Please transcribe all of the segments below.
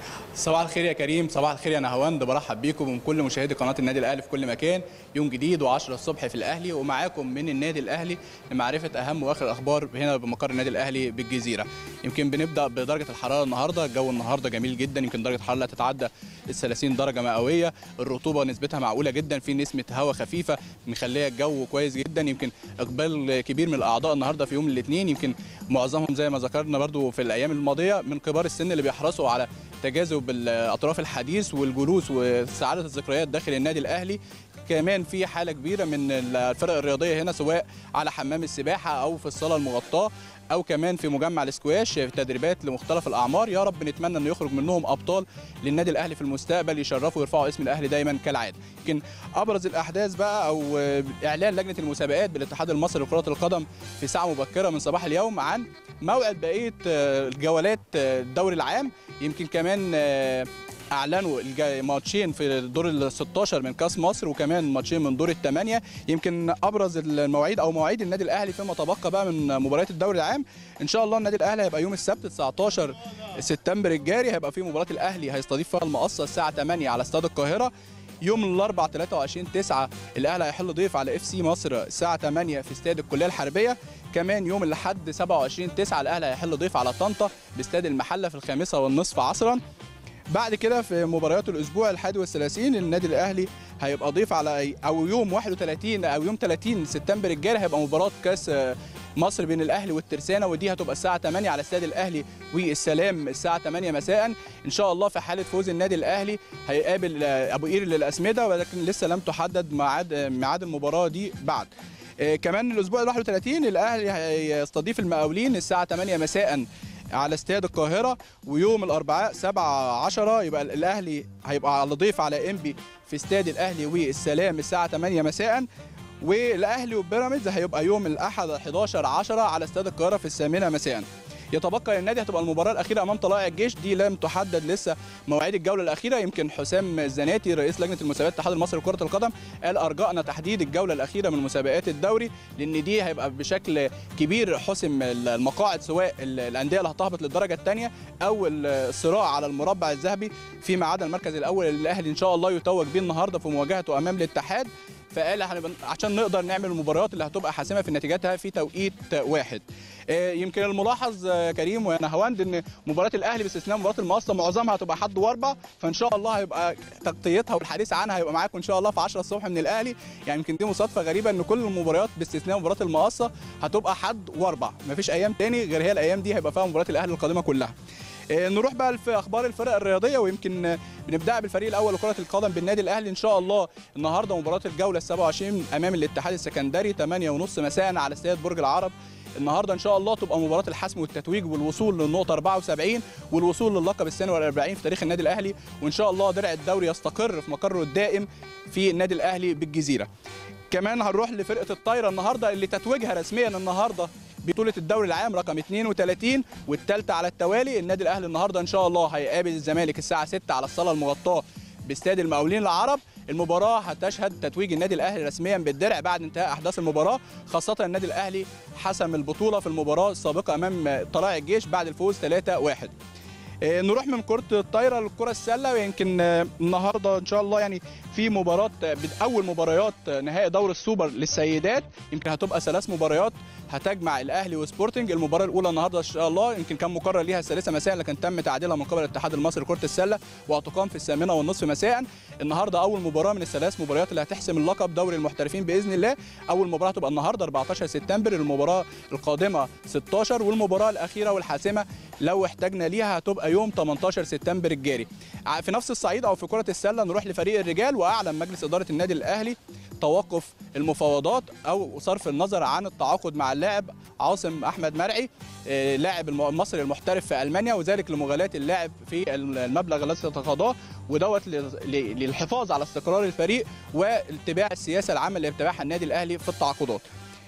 صباح الخير يا كريم صباح الخير يا نهواند برحب بيكم ومن كل مشاهدي قناه النادي الاهلي في كل مكان يوم جديد و10 الصبح في الاهلي ومعاكم من النادي الاهلي لمعرفه اهم واخر الاخبار هنا بمقر النادي الاهلي بالجزيره يمكن بنبدا بدرجه الحراره النهارده الجو النهارده جميل جدا يمكن درجه الحراره لا تتعدى ال 30 درجه مئويه الرطوبه نسبتها معقوله جدا في نسمه هواء خفيفه مخليه الجو كويس جدا يمكن اقبال كبير من الاعضاء النهارده في يوم الاثنين يمكن معظمهم زي ما ذكرنا برضو في الايام الماضيه من كبار السن اللي بيحرصوا على تجاذب الاطراف الحديث والجلوس وسعاده الذكريات داخل النادي الاهلي كمان في حاله كبيره من الفرق الرياضيه هنا سواء على حمام السباحه او في الصاله المغطاه او كمان في مجمع الاسكواش في تدريبات لمختلف الاعمار يا رب نتمنى انه يخرج منهم ابطال للنادي الاهلي في المستقبل يشرفوا ويرفعوا اسم الاهلي دايما كالعاده يمكن ابرز الاحداث بقى او اعلان لجنه المسابقات بالاتحاد المصري لكره القدم في ساعه مبكره من صباح اليوم عن موعد بقيه الجولات الدوري العام يمكن كمان اعلنوا ماتشين في الدور ال 16 من كاس مصر وكمان ماتشين من دور الثمانيه يمكن ابرز المواعيد او مواعيد النادي الاهلي فيما تبقى بقى من مباريات الدوري العام ان شاء الله النادي الاهلي هيبقى يوم السبت 19 سبتمبر الجاري هيبقى في مباراه الاهلي هيستضيف فيها المقصه الساعه 8 على استاد القاهره يوم الاربعاء 23 9 الاهلي هيحل ضيف على اف سي مصر الساعه 8 في استاد الكليه الحربيه كمان يوم الاحد 27 9 الاهلي هيحل ضيف على طنطا باستاد المحله في الخامسه والنصف عصرا بعد كده في مباريات الاسبوع الحادي والثلاثين النادي الاهلي هيبقى ضيف على او يوم 31 او يوم 30 سبتمبر الجاري هيبقى مباراه كاس مصر بين الاهلي والترسانه ودي هتبقى الساعه 8 على استاد الاهلي والسلام الساعه 8 مساء ان شاء الله في حاله فوز النادي الاهلي هيقابل ابو قير للاسمده ولكن لسه لم تحدد ميعاد ميعاد المباراه دي بعد كمان الاسبوع ال 31 الاهلي هيستضيف المقاولين الساعه 8 مساء على استاد القاهرة ويوم الأربعاء 7 10 يبقى الأهلي هيبقى على ضيف على إنبي في استاد الأهلي والسلام الساعة 8 مساء والأهلي وبيراميدز هيبقى يوم الأحد 11 10 على استاد القاهرة في الثامنة مساء يتبقى للنادي هتبقى المباراه الاخيره امام طلائع الجيش دي لم تحدد لسه مواعيد الجوله الاخيره يمكن حسام الزناتي رئيس لجنه المسابقات الاتحاد المصري لكره القدم قال ارجانا تحديد الجوله الاخيره من مسابقات الدوري لان دي هيبقى بشكل كبير حسم المقاعد سواء الانديه اللي هتهبط للدرجه الثانيه او الصراع على المربع الذهبي فيما عدا المركز الاول اللي الاهلي ان شاء الله يتوج بيه النهارده في مواجهته امام الاتحاد فقال عشان نقدر نعمل المباريات اللي هتبقى حاسمه في نتيجتها في توقيت واحد يمكن الملاحظ كريم ونهواند ان مباراه الاهلي باستثناء مباراه المقصه معظمها هتبقى حد واربع فان شاء الله هيبقى تغطيتها والحديث عنها هيبقى معاكم ان شاء الله في 10 الصبح من الاهلي يعني يمكن دي مصادفه غريبه ان كل المباريات باستثناء مباراه المقصه هتبقى حد واربع مفيش ايام تاني غير هي الايام دي هيبقى فيها مباراه الاهلي القادمه كلها نروح بقى في اخبار الفرق الرياضيه ويمكن بنبدا بالفريق الاول لكره القدم بالنادي الاهلي ان شاء الله النهارده مباراه الجوله ال 27 امام الاتحاد السكندري 8:30 مساء على استاد برج العرب النهارده ان شاء الله تبقى مباراه الحسم والتتويج والوصول للنقطه 74 والوصول للقب السنه وال40 في تاريخ النادي الاهلي وان شاء الله درع الدوري يستقر في مقره الدائم في النادي الاهلي بالجزيره كمان هنروح لفرقه الطايره النهارده اللي تتويجها رسميا النهارده بطولة الدوري العام رقم 32 والثالثة على التوالي النادي الأهلي النهاردة إن شاء الله هيقابل الزمالك الساعة 6 على الصالة المغطاة باستاد المقاولين العرب المباراة هتشهد تتويج النادي الأهلي رسميا بالدرع بعد انتهاء أحداث المباراة خاصة النادي الأهلي حسم البطولة في المباراة السابقة أمام طلائع الجيش بعد الفوز 3-1 نروح من كرة الطايرة لكرة السلة ويمكن النهاردة إن شاء الله يعني في مباراة أول مباريات نهائي دور السوبر للسيدات يمكن هتبقى ثلاث مباريات هتجمع الاهلي وسبورتنج المباراه الاولى النهارده ان شاء الله يمكن كان مقرر ليها الثالثه مساء لكن تم تعديلها من قبل الاتحاد المصري لكره السله وهتقام في الثامنه والنصف مساء النهارده اول مباراه من الثلاث مباريات اللي هتحسم اللقب دوري المحترفين باذن الله اول مباراه هتبقى النهارده 14 سبتمبر المباراه القادمه 16 والمباراه الاخيره والحاسمه لو احتاجنا ليها هتبقى يوم 18 سبتمبر الجاري في نفس الصعيد او في كره السله نروح لفريق الرجال واعلن مجلس اداره النادي الاهلي توقف المفاوضات او صرف النظر عن التعاقد مع اللاعب عاصم احمد مرعي لاعب المصري المحترف في المانيا وذلك لمغالاه اللاعب في المبلغ الذي تتقاضاه ودوت للحفاظ على استقرار الفريق واتباع السياسه العامه اللي بيتبعها النادي الاهلي في التعاقدات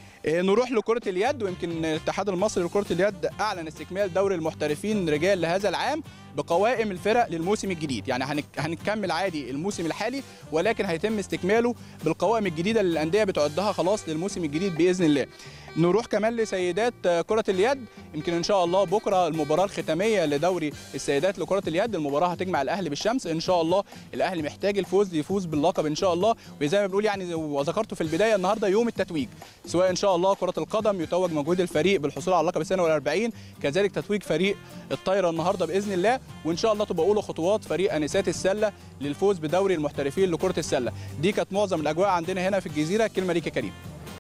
نروح لكرة اليد ويمكن الاتحاد المصري لكرة اليد أعلن استكمال دوري المحترفين رجال لهذا العام بقوائم الفرق للموسم الجديد يعني هنك... هنكمل عادي الموسم الحالي ولكن هيتم استكماله بالقوائم الجديده اللي الانديه بتعدها خلاص للموسم الجديد باذن الله نروح كمان لسيدات كرة اليد يمكن ان شاء الله بكره المباراة الختامية لدوري السيدات لكرة اليد المباراة هتجمع الاهلي بالشمس ان شاء الله الاهلي محتاج الفوز ليفوز باللقب ان شاء الله وزي ما بنقول يعني وذكرته في البداية النهارده يوم التتويج سواء ان شاء الله كرة القدم يتوج مجهود الفريق بالحصول على اللقب السنة والأربعين كذلك تتويج فريق الطايرة النهارده باذن الله وان شاء الله تبقى اولى خطوات فريق انسات السلة للفوز بدوري المحترفين لكرة السلة دي كانت معظم الاجواء عندنا هنا في الجزيرة كلمة ليك يا كريم